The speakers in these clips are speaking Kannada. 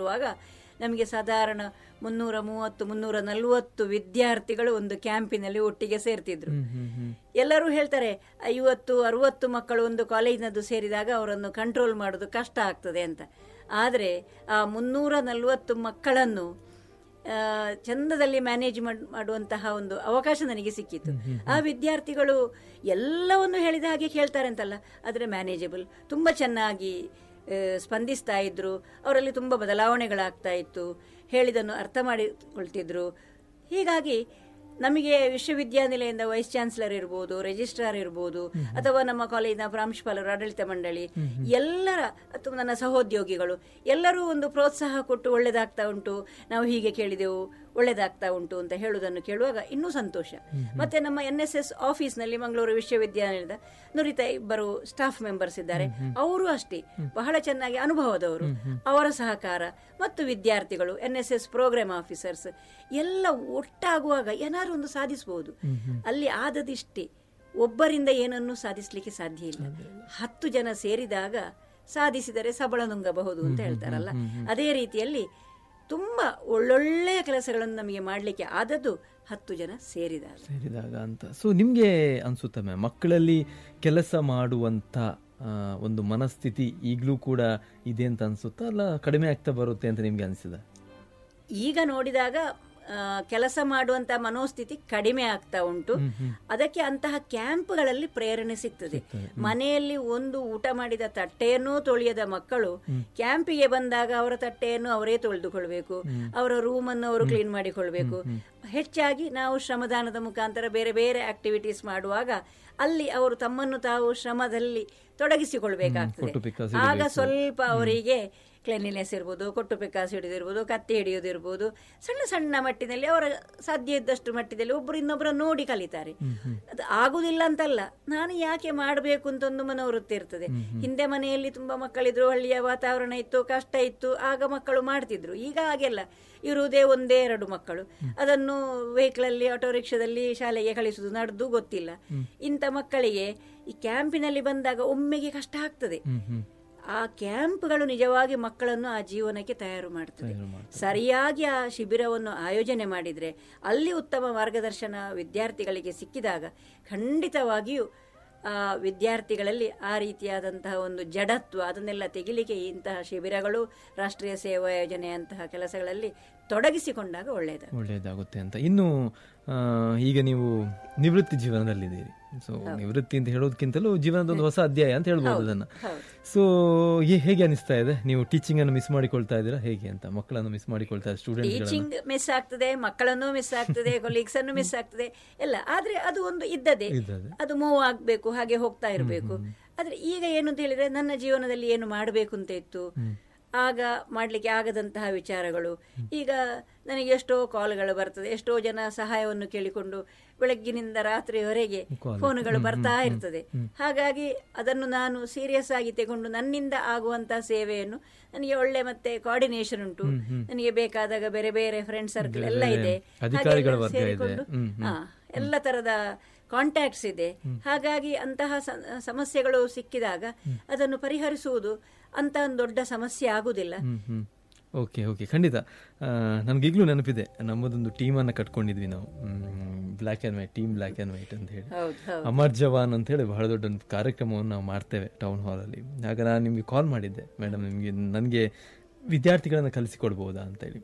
ಮಾಡುವಾಗ ನಮಗೆ ಸಾಧಾರಣ ಮುನ್ನೂರ ಮೂವತ್ತು ಮುನ್ನೂರ ನಲವತ್ತು ವಿದ್ಯಾರ್ಥಿಗಳು ಒಂದು ಕ್ಯಾಂಪಿನಲ್ಲಿ ಒಟ್ಟಿಗೆ ಸೇರ್ತಿದ್ರು ಎಲ್ಲರೂ ಹೇಳ್ತಾರೆ ಐವತ್ತು ಅರವತ್ತು ಮಕ್ಕಳು ಒಂದು ಕಾಲೇಜಿನದ್ದು ಸೇರಿದಾಗ ಅವರನ್ನು ಕಂಟ್ರೋಲ್ ಮಾಡೋದು ಕಷ್ಟ ಆಗ್ತದೆ ಅಂತ ಆದರೆ ಆ ಮುನ್ನೂರ ನಲವತ್ತು ಮಕ್ಕಳನ್ನು ಆ, ಚಂದದಲ್ಲಿ ಮ್ಯಾನೇಜ್ ಮಾಡುವಂತಹ ಒಂದು ಅವಕಾಶ ನನಗೆ ಸಿಕ್ಕಿತ್ತು ಆ ವಿದ್ಯಾರ್ಥಿಗಳು ಎಲ್ಲವನ್ನು ಹೇಳಿದ ಹಾಗೆ ಕೇಳ್ತಾರೆ ಅಂತಲ್ಲ ಆದರೆ ಮ್ಯಾನೇಜಬಲ್ ತುಂಬ ಚೆನ್ನಾಗಿ ಆ, ಸ್ಪಂದಿಸ್ತಾ ಇದ್ರು ಅವರಲ್ಲಿ ತುಂಬ ಬದಲಾವಣೆಗಳಾಗ್ತಾ ಇತ್ತು ಹೇಳಿದನ್ನು ಅರ್ಥ ಮಾಡಿಕೊಳ್ತಿದ್ರು ಹೀಗಾಗಿ ನಮಗೆ ವಿಶ್ವವಿದ್ಯಾನಿಲಯದಿಂದ ವೈಸ್ ಚಾನ್ಸಲರ್ ಇರ್ಬೋದು ರಿಜಿಸ್ಟ್ರಾರ್ ಇರ್ಬೋದು ಅಥವಾ ನಮ್ಮ ಕಾಲೇಜಿನ ಪ್ರಾಂಶುಪಾಲರು ಆಡಳಿತ ಮಂಡಳಿ ಎಲ್ಲರ ಅಥವಾ ನನ್ನ ಸಹೋದ್ಯೋಗಿಗಳು ಎಲ್ಲರೂ ಒಂದು ಪ್ರೋತ್ಸಾಹ ಕೊಟ್ಟು ಒಳ್ಳೇದಾಗ್ತಾ ಉಂಟು ನಾವು ಹೀಗೆ ಕೇಳಿದೆವು ಒಳ್ಳೇದಾಗ್ತಾ ಉಂಟು ಅಂತ ಹೇಳುವುದನ್ನು ಕೇಳುವಾಗ ಇನ್ನೂ ಸಂತೋಷ ಮತ್ತೆ ನಮ್ಮ ಎನ್ ಎಸ್ ಎಸ್ ಆಫೀಸ್ನಲ್ಲಿ ಮಂಗಳೂರು ವಿಶ್ವವಿದ್ಯಾನಿಲಯದ ನುರಿತ ಇಬ್ಬರು ಸ್ಟಾಫ್ ಮೆಂಬರ್ಸ್ ಇದ್ದಾರೆ ಅವರು ಅಷ್ಟೇ ಬಹಳ ಚೆನ್ನಾಗಿ ಅನುಭವದವರು ಅವರ ಸಹಕಾರ ಮತ್ತು ವಿದ್ಯಾರ್ಥಿಗಳು N S S programme officers ಎಲ್ಲ ಒಟ್ಟಾಗುವಾಗ ಏನಾದ್ರು ಒಂದು ಸಾಧಿಸಬಹುದು ಅಲ್ಲಿ ಆದದಿಷ್ಟೇ ಒಬ್ಬರಿಂದ ಏನನ್ನು ಸಾಧಿಸಲಿಕ್ಕೆ ಸಾಧ್ಯ ಇಲ್ಲ ಹತ್ತು ಜನ ಸೇರಿದಾಗ ಸಾಧಿಸಿದರೆ ಸಬಳ ನುಂಗಬಹುದು ಅಂತ ಹೇಳ್ತಾರಲ್ಲ ಅದೇ ರೀತಿಯಲ್ಲಿ ತುಂಬಾ ಒಳ್ಳೊಳ್ಳೆಯ ಕೆಲಸಗಳನ್ನು ನಮಗೆ ಮಾಡಲಿಕ್ಕೆ ಆದದ್ದು ಹತ್ತು ಜನ ಸೇರಿದಾಗ ಸೇರಿದಾಗ ಅಂತ ಸೊ ನಿಮಗೆ ಅನ್ಸುತ್ತೆ ಮ್ಯಾಮ್ ಮಕ್ಕಳಲ್ಲಿ ಕೆಲಸ ಮಾಡುವಂಥ ಆ, ಒಂದು ಮನಸ್ಥಿತಿ ಈಗಲೂ ಕೂಡ ಇದೆ ಅಂತ ಅನ್ಸುತ್ತಾ ಅಲ್ಲ ಕಡಿಮೆ ಆಗ್ತಾ ಬರುತ್ತೆ ಅಂತ ನಿಮ್ಗೆ ಅನಿಸಿದ ಈಗ ನೋಡಿದಾಗ ಆ, ಕೆಲಸ ಮಾಡುವಂತ ಮನೋಸ್ಥಿತಿ ಕಡಿಮೆ ಆಗ್ತಾ ಉಂಟು ಅದಕ್ಕೆ ಅಂತಹ ಕ್ಯಾಂಪ್ಗಳಲ್ಲಿ ಪ್ರೇರಣೆ ಸಿಗ್ತದೆ ಮನೆಯಲ್ಲಿ ಒಂದು ಊಟ ಮಾಡಿದ ತಟ್ಟೆಯನ್ನೂ ತೊಳೆಯದ ಮಕ್ಕಳು ಕ್ಯಾಂಪಿಗೆ ಬಂದಾಗ ಅವರ ತಟ್ಟೆಯನ್ನು ಅವರೇ ತೊಳೆದುಕೊಳ್ಬೇಕು ಅವರ ರೂಮ್ ಅನ್ನು ಅವರು ಕ್ಲೀನ್ ಮಾಡಿಕೊಳ್ಬೇಕು ಹೆಚ್ಚಾಗಿ ನಾವು ಶ್ರಮದಾನದ ಮುಖಾಂತರ ಬೇರೆ ಬೇರೆ ಆಕ್ಟಿವಿಟೀಸ್ ಮಾಡುವಾಗ ಅಲ್ಲಿ ಅವರು ತಮ್ಮನ್ನು ತಾವು ಶ್ರಮದಲ್ಲಿ ತೊಡಗಿಸಿಕೊಳ್ಬೇಕಾಗ್ತದೆ ಕೊಟ್ಟು ಪಿಕ್ಕಾಸು ಆಗ ಸ್ವಲ್ಪ ಅವರಿಗೆ ಕ್ಲೆನ್ಲಿನೆಸ್ ಇರ್ಬೋದು ಕೊಟ್ಟು ಪಿಕ್ಕಾಸು ಹಿಡಿದಿರ್ಬೋದು ಕತ್ತಿ ಹಿಡಿಯೋದಿರ್ಬೋದು ಸಣ್ಣ ಸಣ್ಣ ಮಟ್ಟಿನಲ್ಲಿ ಅವರ ಸಾಧ್ಯ ಇದ್ದಷ್ಟು ಮಟ್ಟದಲ್ಲಿ ಒಬ್ಬರು ಇನ್ನೊಬ್ಬರ ನೋಡಿ ಕಲಿತಾರೆ ಅದು ಆಗುದಿಲ್ಲ ಅಂತಲ್ಲ ನಾನು ಯಾಕೆ ಮಾಡಬೇಕು ಅಂತ ಒಂದು ಮನೋವೃತ್ತಿ ಇರ್ತದೆ ಹಿಂದೆ ಮನೆಯಲ್ಲಿ ತುಂಬಾ ಮಕ್ಕಳಿದ್ರು ಹಳ್ಳಿಯ ವಾತಾವರಣ ಇತ್ತು ಕಷ್ಟ ಇತ್ತು ಆಗ ಮಕ್ಕಳು ಮಾಡ್ತಿದ್ರು ಈಗ ಹಾಗೆಲ್ಲ ಇರುವುದೇ ಒಂದೇ ಎರಡು ಮಕ್ಕಳು ಅದನ್ನು ವೆಹಿಕಲ್ ಅಲ್ಲಿ ಆಟೋ ರಿಕ್ಷಾದಲ್ಲಿ ಶಾಲೆಗೆ ಕಳಿಸುವುದು ನಡೆದು ಗೊತ್ತಿಲ್ಲ ಇಂಥ ಮಕ್ಕಳಿಗೆ ಈ ಕ್ಯಾಂಪಿನಲ್ಲಿ ಬಂದಾಗ ಒಮ್ಮೆಗೆ ಕಷ್ಟ ಆಗ್ತದೆ ಆ ಕ್ಯಾಂಪ್ಗಳು ನಿಜವಾಗಿ ಮಕ್ಕಳನ್ನು ಆ ಜೀವನಕ್ಕೆ ತಯಾರು ಮಾಡ್ತದೆ ಸರಿಯಾಗಿ ಆ ಶಿಬಿರವನ್ನು ಆಯೋಜನೆ ಮಾಡಿದ್ರೆ ಅಲ್ಲಿ ಉತ್ತಮ ಮಾರ್ಗದರ್ಶನ ವಿದ್ಯಾರ್ಥಿಗಳಿಗೆ ಸಿಕ್ಕಿದಾಗ ಖಂಡಿತವಾಗಿಯೂ ಆ ವಿದ್ಯಾರ್ಥಿಗಳಲ್ಲಿ ಆ ರೀತಿಯಾದಂತಹ ಒಂದು ಜಡತ್ವ ಅದನ್ನೆಲ್ಲ ತೆಗಿಲಿಕ್ಕೆ ಇಂತಹ ಶಿಬಿರಗಳು ರಾಷ್ಟ್ರೀಯ ಸೇವಾ ಯೋಜನೆಯಂತಹ ಕೆಲಸಗಳಲ್ಲಿ ತೊಡಗಿಸಿಕೊಂಡಾಗ ಒಳ್ಳೆಯದು ಒಳ್ಳೆಯದಾಗುತ್ತೆ ಅಂತ ಇನ್ನು ಆ, ಈಗ ನೀವು ನಿವೃತ್ತಿ ಜೀವನದಲ್ಲಿದ್ದೀರಿ ಸೊ ನಿವೃತ್ತಿ ಅಂತ ಹೇಳೋದಕ್ಕಿಂತಲೂ ಜೀವನದ ಒಂದು ಹೊಸ ಅಧ್ಯಾಯ ಅಂತ ಹೇಳ್ಬೋದು ಅದನ್ನ ಸೊ ಹೇಗೆ ಅನಿಸ್ತಾ ಇದೆ ನೀವು ಟೀಚಿಂಗ್ ಅನ್ನು ಮಿಸ್ ಮಾಡಿಕೊಳ್ತಾ ಇದ್ದೀರಾ ಹೇಗೆ ಅಂತ ಮಕ್ಕಳನ್ನು ಮಿಸ್ ಮಾಡಿಕೊಳ್ತಾ ಇದ್ದೀರಾ ಸ್ಟೂಡೆಂಟ್ ಟೀಚಿಂಗ್ ಮಿಸ್ ಆಗ್ತದೆ ಮಕ್ಕಳನ್ನು ಮಿಸ್ ಆಗ್ತದೆ ಕೊಲೀಗ್ಸ್ ಅನ್ನು ಮಿಸ್ ಆಗ್ತದೆ ಎಲ್ಲ ಆದ್ರೆ ಅದು ಒಂದು ಇದ್ದದೆ ಇದ್ದದೆ. ಅದು ಮೂವ್ ಆಗ್ಬೇಕು ಹಾಗೆ ಹೋಗ್ತಾ ಇರಬೇಕು ಆದ್ರೆ ಈಗ ಏನು ಅಂತ ಹೇಳಿದ್ರೆ ನನ್ನ ಜೀವನದಲ್ಲಿ ಏನು ಮಾಡಬೇಕು ಅಂತ ಇತ್ತು ಆಗ ಮಾಡ್ಲಿಕ್ಕೆ ಆಗದಂತಹ ವಿಚಾರಗಳು ಈಗ ನನಗೆ ಎಷ್ಟೋ ಕಾಲ್ಗಳು ಬರ್ತದೆ ಎಷ್ಟೋ ಜನ ಸಹಾಯವನ್ನು ಕೇಳಿಕೊಂಡು ಬೆಳಗ್ಗಿನಿಂದ ರಾತ್ರಿಯವರೆಗೆ ಫೋನುಗಳು ಬರ್ತಾ ಇರ್ತದೆ ಹಾಗಾಗಿ ಅದನ್ನು ನಾನು ಸೀರಿಯಸ್ ಆಗಿ ತಗೊಂಡು ನನ್ನಿಂದ ಆಗುವಂತಹ ಸೇವೆಯನ್ನು ನನಗೆ ಒಳ್ಳೆ ಮತ್ತೆ ಕೋಆರ್ಡಿನೇಷನ್ ಉಂಟು ನನಗೆ ಬೇಕಾದಾಗ ಬೇರೆ ಬೇರೆ ಫ್ರೆಂಡ್ ಸರ್ಕಲ್ ಎಲ್ಲ ಇದೆ ಅಧಿಕಾರಿಗಳ ಹಾಗೆಲ್ಲ ವರ್ಗ ಇದೆ. ಸೇರಿಕೊಂಡು ಹ್ಮ್, ಹಾ, ಎಲ್ಲ ತರದ ಕಾಂಟ್ಯಾಕ್ಟ್ಸ್ ಇದೆ ಹಾಗಾಗಿ ಅಂತಹ ಸ- ಸಮಸ್ಯೆಗಳು ಸಿಕ್ಕಿದಾಗ ಅದನ್ನು ಪರಿಹರಿಸುವುದು ಅಂತ ಒಂದು ದೊಡ್ಡ ಸಮಸ್ಯೆ ಆಗುದಿಲ್ಲ ಹ್ಮ್ ಹ್ಮ್ ಓಕೆ ಓಕೆ ಖಂಡಿತ ನನಗೀಗಲೂ ನೆನಪಿದೆ ನಮ್ಮದೊಂದು ಟೀಮನ್ನು ಕಟ್ಕೊಂಡಿದ್ವಿ ನಾವು black and white team black and white ಅಂತ ಹೇಳಿ ಹೌದು ಹೌದು ಅಮರ್ ಜವಾನ್ ಅಂತ ಹೇಳಿ ಬಹಳ ದೊಡ್ಡ ಒಂದು ಕಾರ್ಯಕ್ರಮವನ್ನು ನಾವು ಮಾಡ್ತೇವೆ ಟೌನ್ ಹಾಲಲ್ಲಿ ಆಗ ನಾನು ನಿಮಗೆ ಕಾಲ್ ಮಾಡಿದ್ದೆ ಮೇಡಮ್ ನಿಮಗೆ ನನಗೆ ವಿದ್ಯಾರ್ಥಿಗಳನ್ನು ಕಲಿಸಿಕೊಡ್ಬೋದಾ ಅಂತೇಳಿ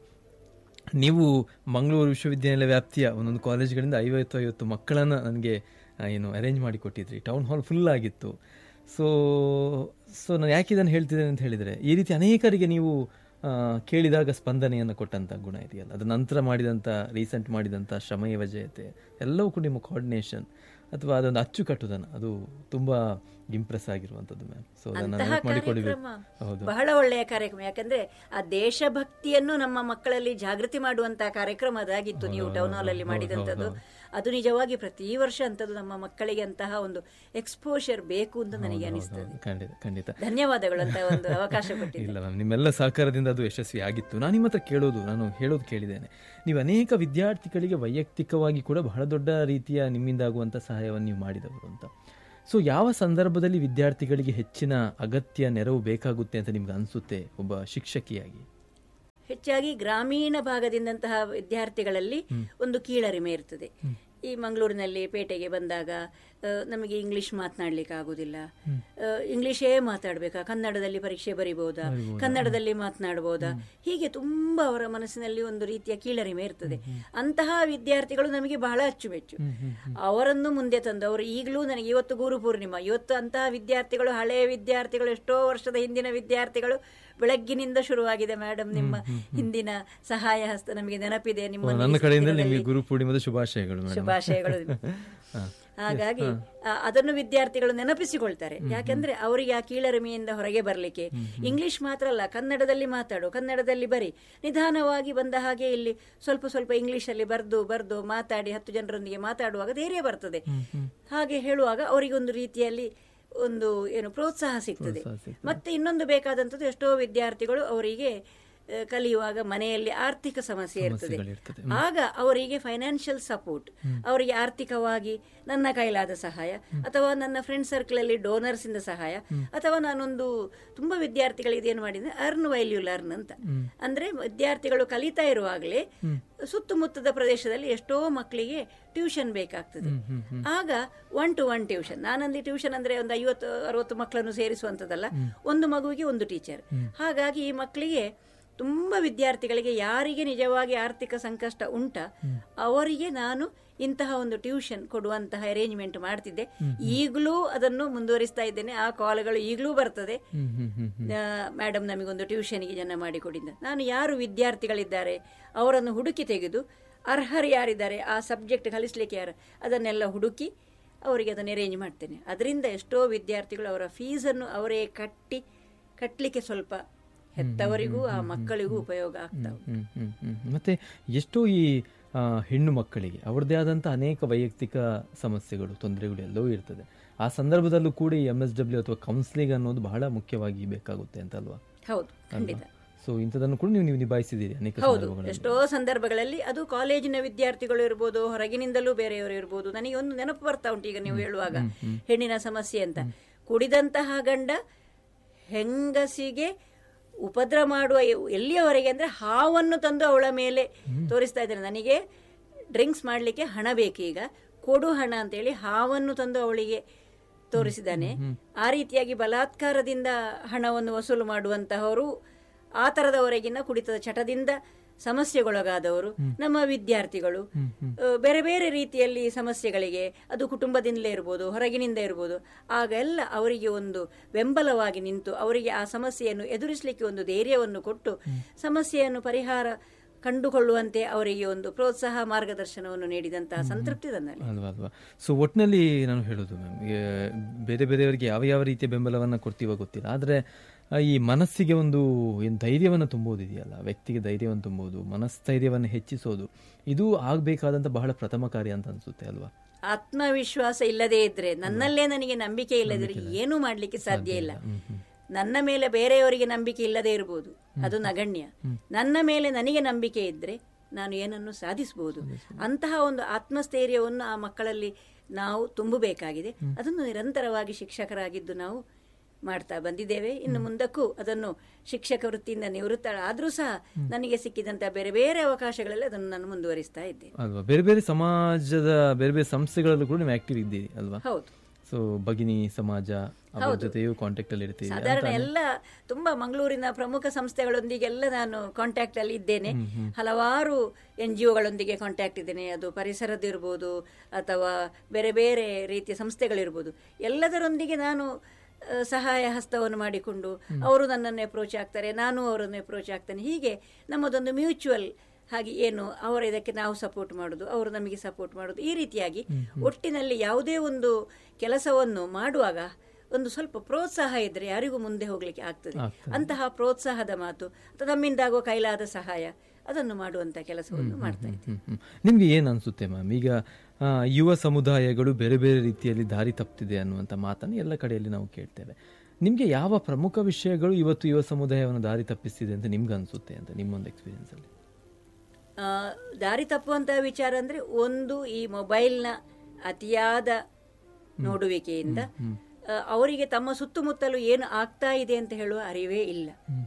ನೀವು ಮಂಗಳೂರು ವಿಶ್ವವಿದ್ಯಾನಿಲಯ ವ್ಯಾಪ್ತಿಯ ಒಂದೊಂದು ಕಾಲೇಜ್ಗಳಿಂದ ಐವತ್ತು ಐವತ್ತು ಮಕ್ಕಳನ್ನು ನನಗೆ ಆ, ಏನು ಅರೇಂಜ್ ಮಾಡಿ ಕೊಟ್ಟಿದ್ರಿ ಟೌನ್ ಹಾಲ್ ಫುಲ್ ಆಗಿತ್ತು ಸೊ ಸೊ ನಾನು ಯಾಕೆ ಇದನ್ನು ಹೇಳ್ತಿದ್ದೇನೆ ಅಂತ ಹೇಳಿದರೆ ಈ ರೀತಿ ಅನೇಕರಿಗೆ ನೀವು ಆ, ಕೇಳಿದಾಗ ಸ್ಪಂದನೆಯನ್ನು ಕೊಟ್ಟಂಥ ಗುಣ ಇದೆಯಲ್ಲ ಅದ ನಂತರ ಮಾಡಿದಂಥ ರೀಸೆಂಟ್ ಮಾಡಿದಂಥ ಶ್ರಮಯ ಜಯತೆ ಎಲ್ಲವೂ ಕೂಡ ನಿಮ್ಮ ಕೋಆರ್ಡಿನೇಷನ್ ಅಥವಾ ಅದೊಂದು ಅಚ್ಚುಕಟ್ಟುದನ್ನು ಅದು ತುಂಬ ಇಂಪ್ರೆಸ್ ಆಗಿರುವಂಥದ್ದು ಮ್ಯಾಮ್ ಸೊ ಅದನ್ನು ಅಂತಹ ನೆನಪು ಮಾಡಿಕೊಡ್ಬೇಕು ಕಾರ್ಯಕ್ರಮ ಹೌದು ಬಹಳ ಒಳ್ಳೆಯ ಕಾರ್ಯಕ್ರಮ ಯಾಕಂದ್ರೆ ಆ ದೇಶಭಕ್ತಿಯನ್ನು ನಮ್ಮ ಮಕ್ಕಳಲ್ಲಿ ಜಾಗೃತಿ ಮಾಡುವಂತಹ ಕಾರ್ಯಕ್ರಮ ಅದಾಗಿತ್ತು ನೀವು ಟೌನ್ ಹಾಲ್ ಅಲ್ಲಿ ಮಾಡಿದಂಥದ್ದು ಅದು ನಿಜವಾಗಿ ಪ್ರತಿ ವರ್ಷ ಅಂತದ್ದು ನಮ್ಮ ಮಕ್ಕಳಿಗೆ ಅಂತಹ ಒಂದು ಎಕ್ಸ್ಪೋಷರ್ ಬೇಕು ಅಂತ ನನಗೆ ಅನಿಸ್ತದೆ ಖಂಡಿತ ಖಂಡಿತ ಧನ್ಯವಾದಗಳು ಅಂತ ಒಂದು ಅವಕಾಶ ಕೊಟ್ಟಿದ್ದೆ ಇಲ್ಲ ಮ್ಯಾಮ್ ನಿಮ್ಮೆಲ್ಲ ಸಹಕಾರದಿಂದ ಅದು ಯಶಸ್ವಿ ಆಗಿತ್ತು ನಾನು ನಿಮ್ಮ ಹತ್ರ ಕೇಳೋದು ನಾನು ಹೇಳೋದು ಕೇಳಿದ್ದೇನೆ ನೀವು ಅನೇಕ ವಿದ್ಯಾರ್ಥಿಗಳಿಗೆ ವೈಯಕ್ತಿಕವಾಗಿ ಕೂಡ ಬಹಳ ದೊಡ್ಡ ರೀತಿಯ ನಿಮ್ಮಿಂದ ಆಗುವಂಥ ಸಹಾಯವನ್ನು ನೀವು ಮಾಡಿದವರು ಅಂತ ಸೊ ಯಾವ ಸಂದರ್ಭದಲ್ಲಿ ವಿದ್ಯಾರ್ಥಿಗಳಿಗೆ ಹೆಚ್ಚಿನ ಅಗತ್ಯ ನೆರವು ಬೇಕಾಗುತ್ತೆ ಅಂತ ನಿಮ್ಗೆ ಅನಿಸುತ್ತೆ ಒಬ್ಬ ಶಿಕ್ಷಕಿಯಾಗಿ ಹೆಚ್ಚಾಗಿ ಗ್ರಾಮೀಣ ಭಾಗದಿಂದಂತಹ ವಿದ್ಯಾರ್ಥಿಗಳಲ್ಲಿ ಒಂದು ಕೀಳರಿಮೆ ಇರ್ತದೆ ಈ ಮಂಗಳೂರಿನಲ್ಲಿ ಪೇಟೆಗೆ ಬಂದಾಗ ಆ, ನಮಗೆ ಇಂಗ್ಲಿಷ್ ಮಾತನಾಡ್ಲಿಕ್ಕೆ ಆಗುದಿಲ್ಲ ಆ, ಇಂಗ್ಲಿಷೇ ಮಾತಾಡ್ಬೇಕಾ ಕನ್ನಡದಲ್ಲಿ ಪರೀಕ್ಷೆ ಬರಿಬಹುದಾ ಕನ್ನಡದಲ್ಲಿ ಮಾತನಾಡಬಹುದಾ ಹೀಗೆ ತುಂಬಾ ಅವರ ಮನಸ್ಸಿನಲ್ಲಿ ಒಂದು ರೀತಿಯ ಕೀಳರಿಮೆ ಇರ್ತದೆ ಅಂತಹ ವಿದ್ಯಾರ್ಥಿಗಳು ನಮಗೆ ಬಹಳ ಅಚ್ಚುಮೆಚ್ಚು ಅವರನ್ನು ಮುಂದೆ ತಂದು ಅವರು ಈಗಲೂ ನನಗೆ ಇವತ್ತು ಗುರು ಪೂರ್ಣಿಮಾ ಇವತ್ತು ಅಂತಹ ವಿದ್ಯಾರ್ಥಿಗಳು ಹಳೆಯ ವಿದ್ಯಾರ್ಥಿಗಳು ಎಷ್ಟೋ ವರ್ಷದ ಹಿಂದಿನ ವಿದ್ಯಾರ್ಥಿಗಳು ಬೆಳಗ್ಗಿನಿಂದ ಶುರುವಾಗಿದೆ ಮೇಡಮ್ ನಿಮ್ಮ ಹಿಂದಿನ ಸಹಾಯ ಹಸ್ತ ನಮಗೆ ನೆನಪಿದೆ ನಿಮ್ಮ ನನ್ನ ಕಡೆಯಿಂದ ನಿಮಗೆ ಗುರು ಪೂರ್ಣಿಮದ ಶುಭಾಶಯಗಳು ಮೇಡಮ್ ಶುಭಾಶಯಗಳು ಹಾಗಾಗಿ ಆ, ಅದನ್ನು ವಿದ್ಯಾರ್ಥಿಗಳು ನೆನಪಿಸಿಕೊಳ್ತಾರೆ ಯಾಕಂದ್ರೆ ಅವರಿಗೆ ಆ ಕೀಳರಿಮೆಯಿಂದ ಹೊರಗೆ ಬರಲಿಕ್ಕೆ ಇಂಗ್ಲಿಷ್ ಮಾತ್ರ ಅಲ್ಲ ಕನ್ನಡದಲ್ಲಿ ಮಾತಾಡು ಕನ್ನಡದಲ್ಲಿ ಬರಿ ನಿಧಾನವಾಗಿ ಬಂದ ಹಾಗೆ ಇಲ್ಲಿ ಸ್ವಲ್ಪ ಸ್ವಲ್ಪ ಇಂಗ್ಲಿಷ್ ಅಲ್ಲಿ ಬರ್ದು ಬರ್ದು ಮಾತಾಡಿ ಹತ್ತು ಜನರೊಂದಿಗೆ ಮಾತಾಡುವಾಗ ಧೈರ್ಯ ಬರ್ತದೆ ಹಾಗೆ ಹೇಳುವಾಗ ಅವರಿಗೆ ಒಂದು ರೀತಿಯಲ್ಲಿ ಒಂದು ಏನು ಪ್ರೋತ್ಸಾಹ ಸಿಗ್ತದೆ ಮತ್ತೆ ಇನ್ನೊಂದು ಬೇಕಾದಂಥದ್ದು ಎಷ್ಟೋ ವಿದ್ಯಾರ್ಥಿಗಳು ಅವರಿಗೆ ಆ, ಕಲಿಯುವಾಗ ಮನೆಯಲ್ಲಿ ಆರ್ಥಿಕ ಸಮಸ್ಯೆ ಇರ್ತದೆ ಇರ್ತದೆ. ಆಗ ಅವರಿಗೆ ಫೈನಾನ್ಷಿಯಲ್ ಸಪೋರ್ಟ್ ಅವರಿಗೆ ಆರ್ಥಿಕವಾಗಿ ನನ್ನ ಕೈಲಾದ ಸಹಾಯ ಅಥವಾ ನನ್ನ ಫ್ರೆಂಡ್ ಸರ್ಕಲ್ ಅಲ್ಲಿ ಡೋನರ್ಸ್ ಇಂದ ಸಹಾಯ ಅಥವಾ ನಾನೊಂದು ತುಂಬಾ ವಿದ್ಯಾರ್ಥಿಗಳಿಗೆ ಏನು ಮಾಡಿದ್ರೆ ಅರ್ನ್ ವೈಲ್ ಯು ಲರ್ನ್ ಅಂತ ಅಂದ್ರೆ ವಿದ್ಯಾರ್ಥಿಗಳು ಕಲಿತಾ ಇರುವಾಗಲೇ ಸುತ್ತಮುತ್ತದ ಪ್ರದೇಶದಲ್ಲಿ ಎಷ್ಟೋ ಮಕ್ಕಳಿಗೆ ಟ್ಯೂಷನ್ ಬೇಕಾಗ್ತದೆ ಆಗ ಒನ್ ಟು ಒನ್ ಟ್ಯೂಷನ್ ನಾನಲ್ಲಿ ಟ್ಯೂಷನ್ ಅಂದ್ರೆ ಒಂದು ಐವತ್ತು ಅರವತ್ತು ಮಕ್ಕಳನ್ನು ಸೇರಿಸುವಂತದಲ್ಲ ಒಂದು ಮಗುವಿಗೆ ಒಂದು ಟೀಚರ್ ಹಾಗಾಗಿ ಈ ಮಕ್ಕಳಿಗೆ ತುಂಬಾ ವಿದ್ಯಾರ್ಥಿಗಳಿಗೆ ಯಾರಿಗೆ ನಿಜವಾಗಿ ಆರ್ಥಿಕ ಸಂಕಷ್ಟ ಉಂಟ ಅವರಿಗೆ ನಾನು ಇಂತಹ ಒಂದು ಟ್ಯೂಷನ್ ಕೊಡುವಂತಹ ಅರೇಂಜ್ಮೆಂಟ್ ಮಾಡ್ತಿದ್ದೆ ಈಗಲೂ ಅದನ್ನು ಮುಂದುವರಿಸ್ತಾ ಇದ್ದೇನೆ ಆ ಕಾಲ್ಗಳು ಈಗಲೂ ಬರ್ತದೆ ಮೇಡಮ್ ನಮಗೊಂದು ಟ್ಯೂಷನ್ಗೆ ಜನ ಮಾಡಿಕೊಡಿದ್ದ ನಾನು ಯಾರು ವಿದ್ಯಾರ್ಥಿಗಳಿದ್ದಾರೆ ಅವರನ್ನು ಹುಡುಕಿ ತೆಗೆದು ಅರ್ಹರು ಯಾರಿದ್ದಾರೆ ಆ ಸಬ್ಜೆಕ್ಟ್ ಕಲಿಸ್ಲಿಕ್ಕೆ ಯಾರು ಅದನ್ನೆಲ್ಲ ಹುಡುಕಿ ಅವರಿಗೆ ಅದನ್ನು ಅರೇಂಜ್ ಮಾಡ್ತೇನೆ ಅದರಿಂದ ಎಷ್ಟೋ ವಿದ್ಯಾರ್ಥಿಗಳು ಅವರ ಫೀಸನ್ನು ಅವರೇ ಕಟ್ಟಿ ಕಟ್ಟಲಿಕ್ಕೆ ಸ್ವಲ್ಪ ಹೆತ್ತವರಿಗೂ ಆ ಮಕ್ಕಳಿಗೂ ಉಪಯೋಗ ಆಗ್ತಾವೆ ಹ್ಮ್, ಹ್ಮ್, ಹ್ಮ್. ಮತ್ತೆ ಎಷ್ಟೋ ಈ ಆ, ಹೆಣ್ಣು ಮಕ್ಕಳಿಗೆ ಅವ್ರದ್ದೇ ಆದಂಥ ಅನೇಕ ವೈಯಕ್ತಿಕ ಸಮಸ್ಯೆಗಳು ತೊಂದರೆಗಳು ಎಲ್ಲವೂ ಇರ್ತದೆ ಆ ಸಂದರ್ಭದಲ್ಲೂ ಕೂಡ ಈ ಎಮ್ ಎಸ್ ಡಬ್ಲ್ಯೂ ಅಥವಾ ಕೌನ್ಸಿಲಿಂಗ್ ಅನ್ನೋದು ಬಹಳ ಮುಖ್ಯವಾಗಿ ಬೇಕಾಗುತ್ತೆ ಅಂತ ಅಲ್ವಾ ಹೌದು ಖಂಡಿತ ಸೊ ಇಂಥದನ್ನು ಕೂಡ ನೀವು ನೀವು ನಿಭಾಯಿಸಿದ್ದೀರಿ ಅನೇಕ ಹೌದು ಸಂದರ್ಭಗಳಲ್ಲಿ ಎಷ್ಟೋ ಸಂದರ್ಭಗಳಲ್ಲಿ ಅದು ಕಾಲೇಜಿನ ವಿದ್ಯಾರ್ಥಿಗಳು ಇರ್ಬೋದು ಹೊರಗಿನಿಂದಲೂ ಬೇರೆಯವರು ಇರ್ಬೋದು ನನಗೆ ಒಂದು ನೆನಪು ಬರ್ತಾ ಉಂಟು ಈಗ ನೀವು ಹೇಳುವಾಗ ಹೆಣ್ಣಿನ ಸಮಸ್ಯೆ ಅಂತ ಕುಡಿದಂತಹ ಗಂಡ ಹೆಂಗಸಿಗೆ ಉಪದ್ರ ಮಾಡುವ ಎ- ಎಲ್ಲಿಯವರೆಗೆ ಅಂದ್ರೆ ಹಾವನ್ನು ತಂದು ಅವಳ ಮೇಲೆ ತೋರಿಸ್ತಾ ಇದ್ದಾರೆ ನನಗೆ ಡ್ರಿಂಕ್ಸ್ ಮಾಡಲಿಕ್ಕೆ ಹಣ ಬೇಕೀಗ ಕೊಡು ಹಣ ಅಂತೇಳಿ ಹಾವನ್ನು ತಂದು ಅವಳಿಗೆ ತೋರಿಸಿದ್ದಾನೆ ಆ ರೀತಿಯಾಗಿ ಬಲಾತ್ಕಾರದಿಂದ ಹಣವನ್ನು ವಸೂಲು ಮಾಡುವಂತಹವರು ಆ ತರದವರೆಗಿನ ಕುಡಿತದ ಚಟದಿಂದ ಸಮಸ್ಯೆಗೊಳಗಾದವರು ನಮ್ಮ ವಿದ್ಯಾರ್ಥಿಗಳು ಆ, ಬೇರೆ ಬೇರೆ ರೀತಿಯಲ್ಲಿ ಸಮಸ್ಯೆಗಳಿಗೆ ಅದು ಕುಟುಂಬದಿಂದಲೇ ಇರ್ಬೋದು ಹೊರಗಿನಿಂದ ಇರ್ಬೋದು ಆಗೆಲ್ಲ ಅವರಿಗೆ ಒಂದು ಬೆಂಬಲವಾಗಿ ನಿಂತು ಅವರಿಗೆ ಆ ಸಮಸ್ಯೆಯನ್ನು ಎದುರಿಸಲಿಕ್ಕೆ ಒಂದು ಧೈರ್ಯವನ್ನು ಕೊಟ್ಟು ಸಮಸ್ಯೆಯನ್ನು ಪರಿಹಾರ ಕಂಡುಕೊಳ್ಳುವಂತೆ ಅವರಿಗೆ ಒಂದು ಪ್ರೋತ್ಸಾಹ ಮಾರ್ಗದರ್ಶನವನ್ನು ನೀಡಿದಂತಹ ಸಂತೃಪ್ತಿ ನನ್ನಲ್ಲಿ ಅಲ್ವಾ ಅಲ್ವಾ ಸೊ ಒಟ್ಟಿನಲ್ಲಿ ನಾನು ಹೇಳೋದು ಮ್ಯಾಮ್ ಬೇರೆ ಬೇರೆಯವರಿಗೆ ಯಾವ ಯಾವ ರೀತಿಯ ಬೆಂಬಲವನ್ನು ಕೊಡ್ತೀವೋ ಗೊತ್ತಿಲ್ಲ ಆದರೆ ಈ ಮನಸ್ಸಿಗೆ ಒಂದು ಏನು ಧೈರ್ಯವನ್ನು ತುಂಬೋದಿದೆಯಲ್ಲ ವ್ಯಕ್ತಿಗೆ ಧೈರ್ಯವನ್ನು ತುಂಬೋದು ಮನಸ್ಥೈರ್ಯವನ್ನು ಹೆಚ್ಚಿಸೋದು ಇದು ಆಗಬೇಕಾದಂಥ ಬಹಳ ಪ್ರಥಮ ಕಾರ್ಯ ಅಂತ ಅನಿಸುತ್ತೆ ಅಲ್ವಾ ಆತ್ಮವಿಶ್ವಾಸ ಇಲ್ಲದೇ ಇದ್ರೆ ನನ್ನಲ್ಲೇ ನನಗೆ ನಂಬಿಕೆ ಇಲ್ಲದಿದ್ರೆ ಏನೂ ಮಾಡ್ಲಿಕ್ಕೆ ಸಾಧ್ಯ ಇಲ್ಲ ನನ್ನ ಮೇಲೆ ಬೇರೆಯವರಿಗೆ ನಂಬಿಕೆ ಇಲ್ಲದೆ ಇರಬಹುದು ಅದು ನಗಣ್ಯ ನನ್ನ ಮೇಲೆ ನನಗೆ ನಂಬಿಕೆ ಇದ್ರೆ ನಾನು ಏನನ್ನು ಸಾಧಿಸಬಹುದು ಅಂತಹ ಒಂದು ಆತ್ಮಸ್ಥೈರ್ಯವನ್ನು ಆ ಮಕ್ಕಳಲ್ಲಿ ನಾವು ತುಂಬಬೇಕಾಗಿದೆ ಅದನ್ನು ನಿರಂತರವಾಗಿ ಶಿಕ್ಷಕರಾಗಿದ್ದು ನಾವು ಮಾಡ್ತಾ ಬಂದಿದ್ದೇವೆ ಇನ್ನು ಮುಂದಕ್ಕೂ ಅದನ್ನು ಶಿಕ್ಷಕ ವೃತ್ತಿಯಿಂದ ನಿವೃತ್ತ ಆದ್ರೂ ಸಹ ನನಗೆ ಸಿಕ್ಕಿದಂತಹ ಬೇರೆ ಬೇರೆ ಅವಕಾಶಗಳಲ್ಲಿ ಅದನ್ನು ನಾನು ಮುಂದುವರಿಸ್ತಾ ಇದ್ದೇನೆ ಅಲ್ವಾ ಬೇರೆ ಬೇರೆ ಸಮಾಜದ ಬೇರೆ ಬೇರೆ ಸಂಸ್ಥೆಗಳಲ್ಲೂ ಕೂಡ ನೀವು ಆಕ್ಟಿವ್ ಇದ್ದೀರಿ ಅಲ್ವಾ ಹೌದು ಸೊ ಭಗಿನಿ ಸಮಾಜ ಅವರ ಜೊತೆಯೂ ಕಾಂಟ್ಯಾಕ್ಟ್ ಅಲ್ಲಿ ಇರ್ತೀರಿ ಸಾಧಾರಣ ಎಲ್ಲ ತುಂಬಾ ಮಂಗಳೂರಿನ ಪ್ರಮುಖ ಸಂಸ್ಥೆಗಳೊಂದಿಗೆಲ್ಲ ನಾನು ಕಾಂಟ್ಯಾಕ್ಟ್ ಅಲ್ಲಿ ಇದ್ದೇನೆ ಹಲವಾರು ಎನ್ ಜಿ ಒಗಳೊಂದಿಗೆ ಕಾಂಟ್ಯಾಕ್ಟ್ ಇದ್ದೇನೆ ಅದು ಪರಿಸರದಿರ್ಬೋದು ಅಥವಾ ಬೇರೆ ಬೇರೆ ರೀತಿಯ ಸಂಸ್ಥೆಗಳಿರ್ಬೋದು ಎಲ್ಲದರೊಂದಿಗೆ ನಾನು ಆ, ಸಹಾಯ ಹಸ್ತವನ್ನು ಮಾಡಿಕೊಂಡು ಅವರು ನನ್ನನ್ನು ಅಪ್ರೋಚ್ ಆಗ್ತಾರೆ ನಾನು ಅವರನ್ನು ಅಪ್ರೋಚ್ ಆಗ್ತೇನೆ ಹೀಗೆ ನಮ್ಮದೊಂದು ಮ್ಯೂಚುವಲ್ ಹಾಗೆ ಏನು ಅವರ ಇದಕ್ಕೆ ನಾವು ಸಪೋರ್ಟ್ ಮಾಡೋದು ಅವರು ನಮಗೆ ಸಪೋರ್ಟ್ ಮಾಡೋದು ಈ ರೀತಿಯಾಗಿ ಒಟ್ಟಿನಲ್ಲಿ ಯಾವುದೇ ಒಂದು ಕೆಲಸವನ್ನು ಮಾಡುವಾಗ ಒಂದು ಸ್ವಲ್ಪ ಪ್ರೋತ್ಸಾಹ ಇದ್ರೆ ಯಾರಿಗೂ ಮುಂದೆ ಹೋಗ್ಲಿಕ್ಕೆ ಆಗ್ತದೆ ಅಂತಹ ಪ್ರೋತ್ಸಾಹದ ಮಾತು ಅಥವಾ ನಮ್ಮಿಂದಾಗುವ ಕೈಲಾದ ಸಹಾಯ ಅದನ್ನು ಮಾಡುವಂತ ಕೆಲಸವನ್ನು ಮಾಡ್ತಾ ಇದ್ದೇನೆ ಹ್ಮ್, ಹ್ಮ್. ನಿಮ್ಗೆ ಏನ್ ಅನ್ಸುತ್ತೆ ಮ್ಯಾಮ್ ಈಗ ಆ, ಯುವ ಸಮುದಾಯಗಳು ಬೇರೆ ಬೇರೆ ರೀತಿಯಲ್ಲಿ ದಾರಿ ತಪ್ಪಿದೆ ಅನ್ನುವಂಥ ಮಾತನ್ನು ಎಲ್ಲ ಕಡೆಯಲ್ಲಿ ನಾವು ಕೇಳ್ತೇವೆ ನಿಮ್ಗೆ ಯಾವ ಪ್ರಮುಖ ವಿಷಯಗಳು ಇವತ್ತು ಯುವ ಸಮುದಾಯವನ್ನು ದಾರಿ ತಪ್ಪಿಸ್ತಿದೆ ಅಂತ ನಿಮ್ಗೆ ಅನ್ಸುತ್ತೆ ಅಂತ ನಿಮ್ಮೊಂದು ಎಕ್ಸ್ಪೀರಿಯನ್ಸ್ ಅಲ್ಲಿ ಆ, ದಾರಿ ತಪ್ಪುವಂತಹ ವಿಚಾರ ಅಂದ್ರೆ ಒಂದು ಈ ಮೊಬೈಲ್ನ ಅತಿಯಾದ ನೋಡುವಿಕೆಯಿಂದ ಆ, ಅವರಿಗೆ ತಮ್ಮ ಸುತ್ತಮುತ್ತಲು ಏನು ಆಗ್ತಾ ಇದೆ ಅಂತ ಹೇಳುವ ಅರಿವೇ ಇಲ್ಲ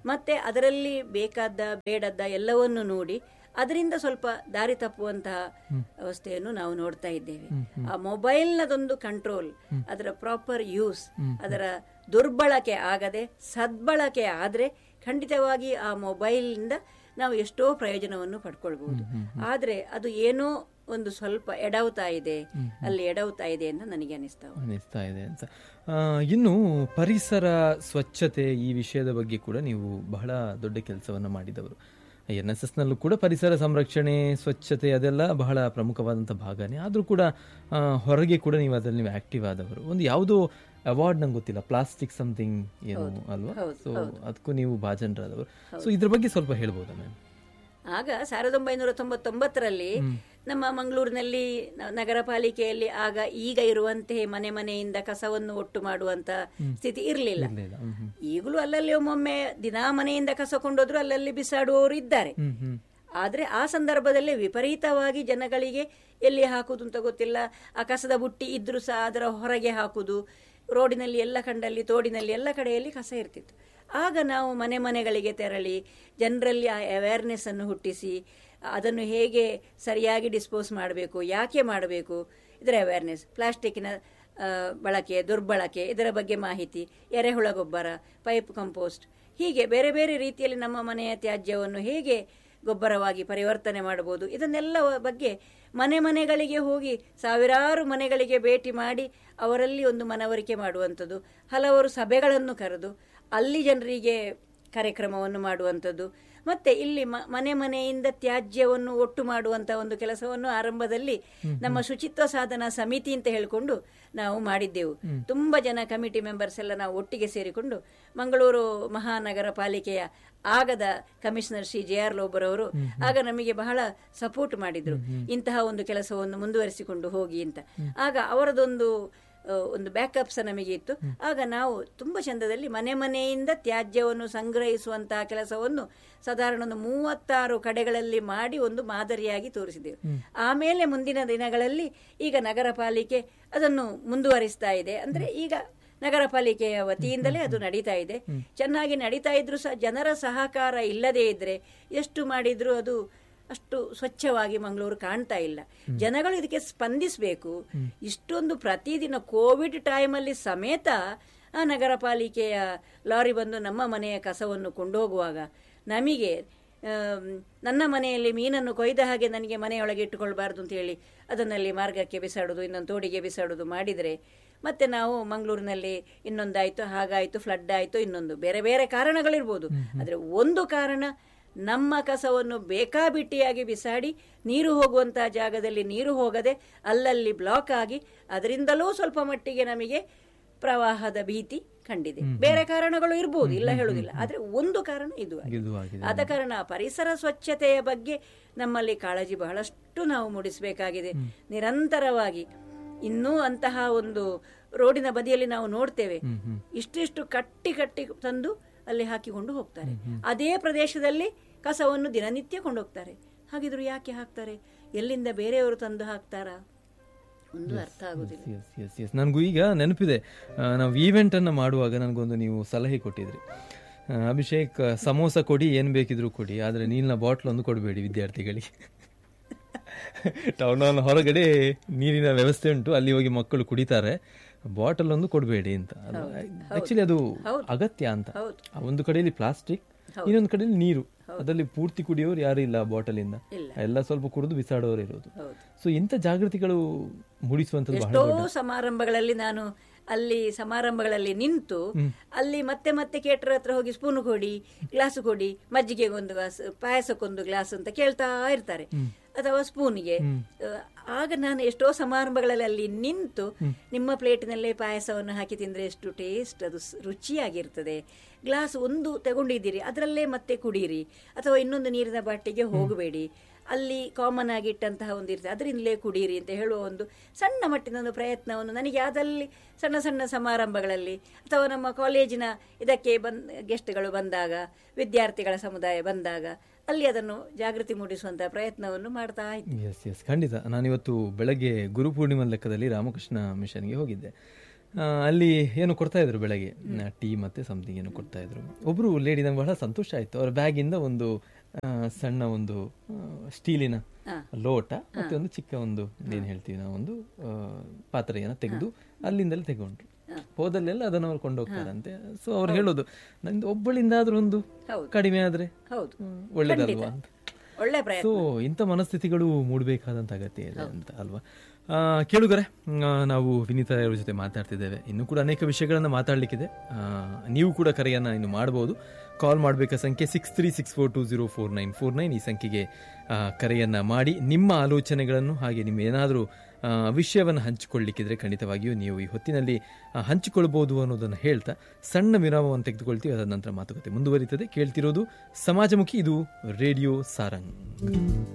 ಮತ್ತೆ ಅದರಲ್ಲಿ ಬೇಕಾದ ಬೇಡದ್ದ ಎಲ್ಲವನ್ನು ನೋಡಿ ಅದರಿಂದ ಸ್ವಲ್ಪ ದಾರಿ ತಪ್ಪುವಂತಹ ಅವಸ್ಥೆಯನ್ನು ನಾವು ನೋಡ್ತಾ ಇದ್ದೇವೆ ಆ ಮೊಬೈಲ್ನದೊಂದು ಕಂಟ್ರೋಲ್ ಅದರ ಪ್ರಾಪರ್ ಯೂಸ್ ಅದರ ದುರ್ಬಳಕೆ ಆಗದೆ ಸದ್ಬಳಕೆ ಆದ್ರೆ ಖಂಡಿತವಾಗಿ ಆ ಮೊಬೈಲ್ನಿಂದ ನಾವು ಎಷ್ಟೋ ಪ್ರಯೋಜನವನ್ನು ಪಡ್ಕೊಳ್ಬಹುದು ಆದ್ರೆ ಅದು ಏನೋ ಒಂದು ಸ್ವಲ್ಪ ಎಡವುತ್ತಾ ಇದೆ ಅಲ್ಲಿ ಎಡವುತ್ತಾ ಇದೆ ಅಂತ ನನಗೆ ಅನಿಸ್ತಾ ಉಂಟು. ಅನಿಸ್ತಾ ಇದೆ ಅಂತ ಆ, ಇನ್ನು ಪರಿಸರ ಸ್ವಚ್ಛತೆ ಈ ವಿಷಯದ ಬಗ್ಗೆ ಕೂಡ ನೀವು ಬಹಳ ದೊಡ್ಡ ಕೆಲಸವನ್ನ ಮಾಡಿದವರು ಎನ್ ಎಸ್ ಎಸ್ನಲ್ಲೂ ಕೂಡ ಪರಿಸರ ಸಂರಕ್ಷಣೆ ಸ್ವಚ್ಛತೆ ಅದೆಲ್ಲ ಬಹಳ ಪ್ರಮುಖವಾದಂಥ ಭಾಗನೇ ಆದರೂ ಕೂಡ ಆ, ಹೊರಗೆ ಕೂಡ ನೀವು ಅದರಲ್ಲಿ ನೀವು ಆಕ್ಟಿವ್ ಆದವರು ಒಂದು ಯಾವುದೋ ಅವಾರ್ಡ್ ನಂಗೆ ಗೊತ್ತಿಲ್ಲ ಪ್ಲಾಸ್ಟಿಕ್ ಸಮಥಿಂಗ್ ಏನು ಅಲ್ವಾ ಸೊ ಅದಕ್ಕೂ ನೀವು ಭಾಜನರಾದವರು ಸೊ ಇದ್ರ ಬಗ್ಗೆ ಸ್ವಲ್ಪ ಹೇಳ್ಬೋದಾ ಮ್ಯಾಮ್ ಆಗ ಸಾವಿರದ ಒಂಬೈನೂರ ತೊಂಬತ್ತೊಂಬತ್ತರಲ್ಲಿ ನಮ್ಮ ಮಂಗಳೂರಿನಲ್ಲಿ ನ- ನಗರ ಪಾಲಿಕೆಯಲ್ಲಿ ಆಗ ಈಗ ಇರುವಂತೆ ಮನೆ ಮನೆಯಿಂದ ಕಸವನ್ನು ಒಟ್ಟು ಮಾಡುವಂತ ಸ್ಥಿತಿ ಇರಲಿಲ್ಲ ಇಲ್ಲ ಹ್ಮ್ ಹ್ಮ್ ಈಗಲೂ ಅಲ್ಲಲ್ಲಿ ಒಮ್ಮೊಮ್ಮೆ ದಿನಾ ಮನೆಯಿಂದ ಕಸ ಕೊಂಡೋದ್ರು ಅಲ್ಲಲ್ಲಿ ಬಿಸಾಡುವವರು ಇದ್ದಾರೆ ಹ್ಮ್ ಹ್ಮ್ ಆದ್ರೆ ಆ ಸಂದರ್ಭದಲ್ಲಿ ವಿಪರೀತವಾಗಿ ಜನಗಳಿಗೆ ಎಲ್ಲಿ ಹಾಕುದು ಅಂತ ಗೊತ್ತಿಲ್ಲ ಆ ಕಸದ ಬುಟ್ಟಿ ಇದ್ರೂ ಸಹ ಅದರ ಹೊರಗೆ ಹಾಕುದು ರೋಡಿನಲ್ಲಿ ಎಲ್ಲ ಕಂಡಲ್ಲಿ ತೋಡಿನಲ್ಲಿ ಎಲ್ಲ ಕಡೆಯಲ್ಲಿ ಕಸ ಇರ್ತಿತ್ತು ಆಗ ನಾವು ಮನೆ ಮನೆಗಳಿಗೆ ತೆರಳಿ ಜನರಲ್ಲಿ ಆ ಅವೇರ್ನೆಸ್ ಅನ್ನು ಹುಟ್ಟಿಸಿ ಅದನ್ನು ಹೇಗೆ ಸರಿಯಾಗಿ ಡಿಸ್ಪೋಸ್ ಮಾಡಬೇಕು ಯಾಕೆ ಮಾಡಬೇಕು ಇದರ ಅವೇರ್ನೆಸ್ ಪ್ಲಾಸ್ಟಿಕ್ನ ಆ, ಬಳಕೆ ದುರ್ಬಳಕೆ ಇದರ ಬಗ್ಗೆ ಮಾಹಿತಿ ಎರೆಹುಳ ಗೊಬ್ಬರ ಪೈಪ್ ಕಂಪೋಸ್ಟ್ ಹೀಗೆ ಬೇರೆ ಬೇರೆ ರೀತಿಯಲ್ಲಿ ನಮ್ಮ ಮನೆಯ ತ್ಯಾಜ್ಯವನ್ನು ಹೇಗೆ ಗೊಬ್ಬರವಾಗಿ ಪರಿವರ್ತನೆ ಮಾಡಬಹುದು ಇದನ್ನೆಲ್ಲ ಬಗ್ಗೆ ಮನೆ ಮನೆಗಳಿಗೆ ಹೋಗಿ ಸಾವಿರಾರು ಮನೆಗಳಿಗೆ ಭೇಟಿ ಮಾಡಿ ಅವರಲ್ಲಿ ಒಂದು ಮನವರಿಕೆ ಮಾಡುವಂಥದ್ದು ಹಲವಾರು ಸಭೆಗಳನ್ನು ಕರೆದು ಅಲ್ಲಿ ಜನರಿಗೆ ಕಾರ್ಯಕ್ರಮವನ್ನು ಮಾಡುವಂಥದ್ದು ಮತ್ತೆ ಇಲ್ಲಿ ಮ- ಮನೆ ಮನೆಯಿಂದ ತ್ಯಾಜ್ಯವನ್ನು ಒಟ್ಟು ಮಾಡುವಂತ ಒಂದು ಕೆಲಸವನ್ನು ಆರಂಭದಲ್ಲಿ ನಮ್ಮ ಶುಚಿತ್ವ ಸಾಧನಾ ಸಮಿತಿ ಅಂತ ಹೇಳಿಕೊಂಡು ನಾವು ಮಾಡಿದ್ದೆವು ತುಂಬಾ ಜನ ಕಮಿಟಿ ಮೆಂಬರ್ಸ್ ಎಲ್ಲ ನಾವು ಒಟ್ಟಿಗೆ ಸೇರಿಕೊಂಡು ಮಂಗಳೂರು ಮಹಾನಗರ ಪಾಲಿಕೆಯ ಆಗದ ಕಮಿಷನರ್ ಶ್ರೀ ಜೆ ಆರ್ ಲೋಬರವರು ಆಗ ನಮಗೆ ಬಹಳ ಸಪೋರ್ಟ್ ಮಾಡಿದ್ರು ಇಂತಹ ಒಂದು ಕೆಲಸವನ್ನು ಮುಂದುವರಿಸಿಕೊಂಡು ಹೋಗಿ ಅಂತ ಆಗ ಅವರದೊಂದು ಆ, ಒಂದು ಬ್ಯಾಕಪ್ ಸಹ ನಮಗೆ ಇತ್ತು ಆಗ ನಾವು ತುಂಬ ಚಂದದಲ್ಲಿ ಮನೆ ಮನೆಯಿಂದ ತ್ಯಾಜ್ಯವನ್ನು ಸಂಗ್ರಹಿಸುವಂತಹ ಕೆಲಸವನ್ನು ಸಾಧಾರಣ ಒಂದು ಮೂವತ್ತಾರು ಕಡೆಗಳಲ್ಲಿ ಮಾಡಿ ಒಂದು ಮಾದರಿಯಾಗಿ ತೋರಿಸಿದೆವು ಆಮೇಲೆ ಮುಂದಿನ ದಿನಗಳಲ್ಲಿ ಈಗ ನಗರ ಪಾಲಿಕೆ ಅದನ್ನು ಮುಂದುವರಿಸ್ತಾ ಇದೆ ಅಂದ್ರೆ ಈಗ ನಗರ ಪಾಲಿಕೆಯ ವತಿಯಿಂದಲೇ ಅದು ನಡೀತಾ ಇದೆ ಚೆನ್ನಾಗಿ ನಡೀತಾ ಇದ್ರು ಸಹ ಜನರ ಸಹಕಾರ ಇಲ್ಲದೇ ಇದ್ರೆ ಎಷ್ಟು ಮಾಡಿದ್ರು ಅದು ಅಷ್ಟು ಸ್ವಚ್ಛವಾಗಿ ಮಂಗಳೂರು ಕಾಣ್ತಾ ಇಲ್ಲ ಜನಗಳು ಇದಕ್ಕೆ ಸ್ಪಂದಿಸಬೇಕು ಇಷ್ಟೊಂದು ಪ್ರತಿದಿನ ಕೋವಿಡ್ ಟೈಮಲ್ಲಿ ಸಮೇತ ಆ ನಗರ ಪಾಲಿಕೆಯ ಲಾರಿ ಬಂದು ನಮ್ಮ ಮನೆಯ ಕಸವನ್ನು ಕೊಂಡೋಗುವಾಗ ನಮಗೆ ಆಮ್, ನನ್ನ ಮನೆಯಲ್ಲಿ ಮೀನನ್ನು ಕೊಯ್ದ ಹಾಗೆ ನನಗೆ ಮನೆಯೊಳಗೆ ಇಟ್ಟುಕೊಳ್ಬಾರ್ದು ಅಂತ ಹೇಳಿ ಅದನ್ನಲ್ಲಿ ಮಾರ್ಗಕ್ಕೆ ಬಿಸಾಡುದು ಇನ್ನೊಂದು ತೋಡಿಗೆ ಬಿಸಾಡುದು ಮಾಡಿದರೆ ಮತ್ತೆ ನಾವು ಮಂಗಳೂರಿನಲ್ಲಿ ಇನ್ನೊಂದಾಯ್ತು ಹಾಗಾಯ್ತು ಫ್ಲಡ್ ಆಯ್ತು ಇನ್ನೊಂದು ಬೇರೆ ಬೇರೆ ಕಾರಣಗಳಿರ್ಬೋದು ಆದರೆ ಒಂದು ಕಾರಣ ನಮ್ಮ ಕಸವನ್ನು ಬೇಕಾಬಿಟ್ಟಿಯಾಗಿ ಬಿಸಾಡಿ ನೀರು ಹೋಗುವಂತಹ ಜಾಗದಲ್ಲಿ ನೀರು ಹೋಗದೆ ಅಲ್ಲಲ್ಲಿ ಬ್ಲಾಕ್ ಆಗಿ ಅದರಿಂದಲೂ ಸ್ವಲ್ಪ ಮಟ್ಟಿಗೆ ನಮಗೆ ಪ್ರವಾಹದ ಭೀತಿ ಕಂಡಿದೆ ಬೇರೆ ಕಾರಣಗಳು ಇರ್ಬೋದು ಇಲ್ಲ ಹೇಳುದಿಲ್ಲ ಆದ್ರೆ ಒಂದು ಕಾರಣ ಇದು ಆಗಿದೆ. ಇದು ಆಗಿದೆ ಆದ ಕಾರಣ ಪರಿಸರ ಸ್ವಚ್ಛತೆಯ ಬಗ್ಗೆ ನಮ್ಮಲ್ಲಿ ಕಾಳಜಿ ಬಹಳಷ್ಟು ನಾವು ಮೂಡಿಸಬೇಕಾಗಿದೆ ನಿರಂತರವಾಗಿ ಇನ್ನೂ ಅಂತಹ ಒಂದು ರೋಡಿನ ಬದಿಯಲ್ಲಿ ನಾವು ನೋಡ್ತೇವೆ ಇಷ್ಟಿಷ್ಟು ಕಟ್ಟಿ ಕಟ್ಟಿ ತಂದು ಅಲ್ಲಿ ಹಾಕಿಕೊಂಡು ಹೋಗ್ತಾರೆ ಅದೇ ಪ್ರದೇಶದಲ್ಲಿ ಕಸವನ್ನು ದಿನನಿತ್ಯ ಕೊಂಡೋಗ್ತಾರೆ ಹಾಗಿದ್ರು ಯಾಕೆ ಹಾಕ್ತಾರೆ ಎಲ್ಲಿಂದ ಬೇರೆಯವರು ತಂದು ಹಾಕ್ತಾರಾ ಒಂದು ಅರ್ಥ ಆಗುದಿಲ್ಲ ಎಸ್ ಎಸ್ ಎಸ್ ನನಗೂ ಈಗ ನೆನಪಿದೆ ಆ, ನಾವು ಈವೆಂಟ್ ಅನ್ನ ಮಾಡುವಾಗ ನನಗೊಂದು ನೀವು ಸಲಹೆ ಕೊಟ್ಟಿದ್ರಿ ಆ, ಅಭಿಷೇಕ್ ಸಮೋಸ ಕೊಡಿ ಏನ್ ಬೇಕಿದ್ರು ಕೊಡಿ ಆದ್ರೆ ನೀರಿನ ಬಾಟ್ಲ್ ಒಂದು ಕೊಡಬೇಡಿ ವಿದ್ಯಾರ್ಥಿಗಳಿಗೆ ಟೌನ್ ಹಾಲ್ ಹೊರಗಡೆ ನೀರಿನ ವ್ಯವಸ್ಥೆ ಉಂಟು ಅಲ್ಲಿ ಹೋಗಿ ಮಕ್ಕಳು ಕುಡಿತಾರೆ ಬಾಟಲ್ ಒಂದು ಕೊಡಬೇಡಿ ಅಂತ ಆಕ್ಚುಲಿ ಅದು ಅಗತ್ಯ ಅಂತ ಆ ಒಂದು ಕಡೆಯಲ್ಲಿ ಪ್ಲಾಸ್ಟಿಕ್ ಇನ್ನೊಂದು ಕಡೆಯಲ್ಲಿ ನೀರು ಅದರಲ್ಲಿ ಪೂರ್ತಿ ಕುಡಿಯೋರು ಯಾರು ಇಲ್ಲ ಬಾಟಲ್ ಇಂದ ಎಲ್ಲ ಸ್ವಲ್ಪ ಕುಡಿದು ಬಿಸಾಡೋರು ಇರೋದು ಹೌದು. ಸೊ ಇಂಥ ಜಾಗೃತಿಗಳು ಮೂಡಿಸುವಂತದ್ದು ಬಹಳ ಎಷ್ಟೋ ಸಮಾರಂಭಗಳಲ್ಲಿ ನಾನು ಅಲ್ಲಿ ಸಮಾರಂಭಗಳಲ್ಲಿ ನಿಂತು ಅಲ್ಲಿ ಮತ್ತೆ ಮತ್ತೆ ಕೇಟರ್ ಹತ್ರ ಹೋಗಿ ಸ್ಪೂನ್ ಕೊಡಿ ಗ್ಲಾಸ್ ಕೊಡಿ ಮಜ್ಜಿಗೆಗೆ ಒಂದು ಗ್ಲಾಸ್ ಪಾಯಸಕ್ಕೊಂದು ಗ್ಲಾಸ್ ಅಂತ ಕೇಳ್ತಾ ಇರ್ತಾರೆ ಅಥವಾ ಸ್ಪೂನ್ಗೆ ಆಗ ನಾನು ಎಷ್ಟೋ ಸಮಾರಂಭಗಳಲ್ಲಿ ಅಲ್ಲಿ ನಿಂತು ನಿಮ್ಮ ಪ್ಲೇಟಿನಲ್ಲೇ ಪಾಯಸವನ್ನು ಹಾಕಿ ತಿಂದ್ರೆ ಎಷ್ಟು ಟೇಸ್ಟ್ ಅದು ಸ್- ರುಚಿಯಾಗಿರ್ತದೆ ಗ್ಲಾಸ್ ಒಂದು ತಗೊಂಡಿದ್ದೀರಿ ಅದರಲ್ಲೇ ಮತ್ತೆ ಕುಡೀರಿ ಅಥವಾ ಇನ್ನೊಂದು ನೀರಿನ ಬಾಟಿಗೆ ಹೋಗಬೇಡಿ ಅಲ್ಲಿ ಕಾಮನ್ ಆಗಿ ಇಟ್ಟಂತಹ ಒಂದು ಇರ್ತದೆ ಅದರಿಂದಲೇ ಕುಡೀರಿ ಅಂತ ಹೇಳುವ ಒಂದು ಸಣ್ಣ ಮಟ್ಟಿನ ಒಂದು ಪ್ರಯತ್ನವನ್ನು ನನಗೆ ಯಾವ್ದಲ್ಲಿ ಸಣ್ಣ ಸಣ್ಣ ಸಮಾರಂಭಗಳಲ್ಲಿ ಅಥವಾ ನಮ್ಮ ಕಾಲೇಜಿನ ಇದಕ್ಕೆ ಬಂದ್ ಗೆಸ್ಟ್ಗಳು ಬಂದಾಗ ವಿದ್ಯಾರ್ಥಿಗಳ ಸಮುದಾಯ ಬಂದಾಗ ಅಲ್ಲಿ ಅದನ್ನು ಜಾಗೃತಿ ಮೂಡಿಸುವಂತಹ ಪ್ರಯತ್ನವನ್ನು ಮಾಡ್ತಾ ಇದ್ದೆ ಎಸ್ ಎಸ್ ಖಂಡಿತ ನಾನಿವತ್ತು ಬೆಳಗ್ಗೆ ಗುರುಪೂರ್ಣಿಮಾ ಲೆಕ್ಕದಲ್ಲಿ ರಾಮಕೃಷ್ಣ ಮಿಷನ್ಗೆ ಹೋಗಿದ್ದೆ ಆ, ಅಲ್ಲಿ ಏನು ಕೊಡ್ತಾ ಇದ್ರು ಬೆಳಗ್ಗೆ ಟೀ ಮತ್ತೆ ಸಮಥಿಂಗ್ ಏನು ಕೊಡ್ತಾ ಇದ್ರು ಒಬ್ರು ಲೇಡಿ ನಂಗೆ ಬಹಳ ಸಂತೋಷ ಆಯ್ತು ಅವ್ರ ಬ್ಯಾಗಿಂದ ಒಂದು ಆ, ಸಣ್ಣ ಒಂದು ಆ, ಸ್ಟೀಲಿನ ಲೋಟ ಮತ್ತೆ ಒಂದು ಚಿಕ್ಕ ಒಂದು ಏನ್ ಹೇಳ್ತೀವಿ ನಾವು ಒಂದು ಆ, ಪಾತ್ರೆಯನ್ನ ತೆಗೆದು ಅಲ್ಲಿಂದಲೇ ತಗೊಂಡ್ರು ಹೋದಲ್ಲೆಲ್ಲ ಅದನ್ನ ಅವ್ರು ಕೊಂಡೋಗ್ತಾರಂತೆ ಸೊ ಅವ್ರು ಹೇಳೋದು ನಂದು ಒಬ್ಬಳಿಂದಾದ್ರೂ ಒಂದು ಹೌದು. ಕಡಿಮೆ ಆದ್ರೆ ಹೌದು ಹ್ಮ್, ಒಳ್ಳೇದಲ್ವಾ ಅಂತ ಒಳ್ಳೆ ಪ್ರಯತ್ನ ಸೊ ಇಂಥ ಮನಸ್ಥಿತಿಗಳು ಮೂಡಬೇಕಾದಂತ ಅಗತ್ಯ ಇದೆ ಅಂತ ಅಲ್ವಾ ಆ, ಕೇಳುಗರೆ ಆ, ನಾವು ವಿನೀತಾ ಅವರ ಜೊತೆ ಮಾತಾಡ್ತಿದ್ದೇವೆ ಇನ್ನೂ ಕೂಡ ಅನೇಕ ವಿಷಯಗಳನ್ನ ಮಾತಾಡ್ಲಿಕ್ಕಿದೆ ಆ, ನೀವು ಕೂಡ ಕರೆಯನ್ನ ಇನ್ನು ಮಾಡಬಹುದು ಕಾಲ್ ಮಾಡಬೇಕಾ ಸಂಖ್ಯೆ six three six four two zero four nine four nine ಈ ಸಂಖ್ಯೆಗೆ ಆ, ಕರೆಯನ್ನ ಮಾಡಿ ನಿಮ್ಮ ಆಲೋಚನೆಗಳನ್ನು ಹಾಗೆ ನಿಮ್ಮ ಏನಾದರೂ ವಿಷಯವನ್ನು ಹಂಚಿಕೊಳ್ಳಿಕ್ಕಿದ್ರೆ ಖಂಡಿತವಾಗಿಯೂ ನೀವು ಈ ಹೊತ್ತಿನಲ್ಲಿ ಆ, ಹಂಚಿಕೊಳ್ಬಹುದು ಅನ್ನೋದನ್ನು ಹೇಳ್ತಾ ಸಣ್ಣ ವಿರಾಮವನ್ನು ತೆಗೆದುಕೊಳ್ತೀವಿ ಅದರ ನಂತರ ಮಾತುಕತೆ ಮುಂದುವರಿತದೆ ಕೇಳ್ತಿರೋದು ಸಮಾಜಮುಖಿ ಇದು ರೇಡಿಯೋ ಸಾರಂಗ್